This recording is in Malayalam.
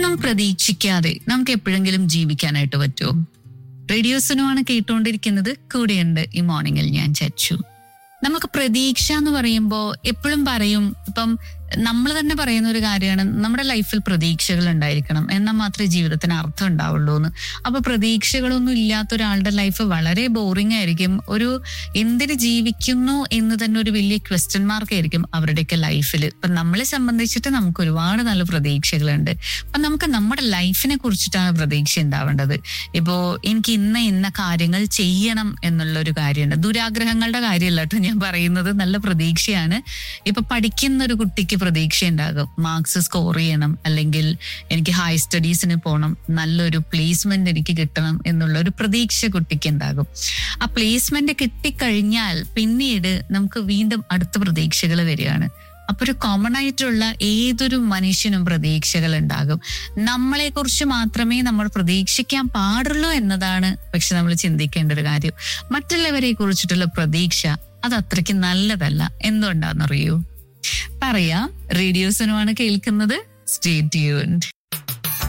ഒന്നും പ്രതീക്ഷിക്കാതെ നമുക്ക് എപ്പോഴെങ്കിലും ജീവിക്കാനായിട്ട് പറ്റുമോ റേഡിയോസിനുമാണ് കേട്ടുകൊണ്ടിരിക്കുന്നത് കൂടെയുണ്ട് ഈ മോർണിംഗിൽ ഞാൻ ചച്ചു നമുക്ക് പ്രതീക്ഷ എന്ന് പറയുമ്പോൾ എപ്പോഴും പറയും ഇപ്പം നമ്മൾ തന്നെ പറയുന്ന ഒരു കാര്യമാണ് നമ്മുടെ ലൈഫിൽ പ്രതീക്ഷകൾ ഉണ്ടായിരിക്കണം എന്നാൽ മാത്രമേ ജീവിതത്തിന് അർത്ഥം ഉണ്ടാവുള്ളൂ എന്ന് അപ്പൊ പ്രതീക്ഷകളൊന്നും ഇല്ലാത്ത ഒരാളുടെ ലൈഫ് വളരെ ബോറിംഗ് ആയിരിക്കും ഒരു എന്തിന് ജീവിക്കുന്നു എന്ന് തന്നെ ഒരു വലിയ ക്വസ്റ്റ്യൻ മാർക്ക് ആയിരിക്കും അവരുടെയൊക്കെ ലൈഫിൽ ഇപ്പൊ നമ്മളെ സംബന്ധിച്ചിട്ട് നമുക്ക് ഒരുപാട് നല്ല പ്രതീക്ഷകളുണ്ട് അപ്പൊ നമുക്ക് നമ്മുടെ ലൈഫിനെ കുറിച്ചിട്ടാണ് പ്രതീക്ഷ ഉണ്ടാവേണ്ടത് ഇപ്പോ എനിക്ക് ഇന്ന ഇന്ന കാര്യങ്ങൾ ചെയ്യണം എന്നുള്ള ഒരു കാര്യമുണ്ട് ദുരാഗ്രഹങ്ങളുടെ കാര്യമല്ല കേട്ടോ ഞാൻ പറയുന്നത് നല്ല പ്രതീക്ഷയാണ് ഇപ്പൊ പഠിക്കുന്ന ഒരു കുട്ടിക്ക് പ്രതീക്ഷ ഉണ്ടാകും മാർക്സ് സ്കോർ ചെയ്യണം അല്ലെങ്കിൽ എനിക്ക് ഹൈ സ്റ്റഡീസിന് പോകണം നല്ലൊരു പ്ലേസ്മെന്റ് എനിക്ക് കിട്ടണം എന്നുള്ള ഒരു പ്രതീക്ഷ കുട്ടിക്ക് ഉണ്ടാകും ആ പ്ലേസ്മെന്റ് കിട്ടിക്കഴിഞ്ഞാൽ പിന്നീട് നമുക്ക് വീണ്ടും അടുത്ത പ്രതീക്ഷകൾ വരികയാണ് അപ്പൊ ഒരു കോമൺ ആയിട്ടുള്ള ഏതൊരു മനുഷ്യനും പ്രതീക്ഷകൾ ഉണ്ടാകും നമ്മളെ കുറിച്ച് മാത്രമേ നമ്മൾ പ്രതീക്ഷിക്കാൻ പാടുള്ളൂ എന്നതാണ് പക്ഷെ നമ്മൾ ചിന്തിക്കേണ്ട ഒരു കാര്യം മറ്റുള്ളവരെ കുറിച്ചിട്ടുള്ള പ്രതീക്ഷ അത് അത്രയ്ക്ക് നല്ലതല്ല എന്തുകൊണ്ടാണെന്നറിയൂ പറയാ റേഡിയോസിനുമാണ് കേൾക്കുന്നത് സ്റ്റേ ട്യൂൺഡ്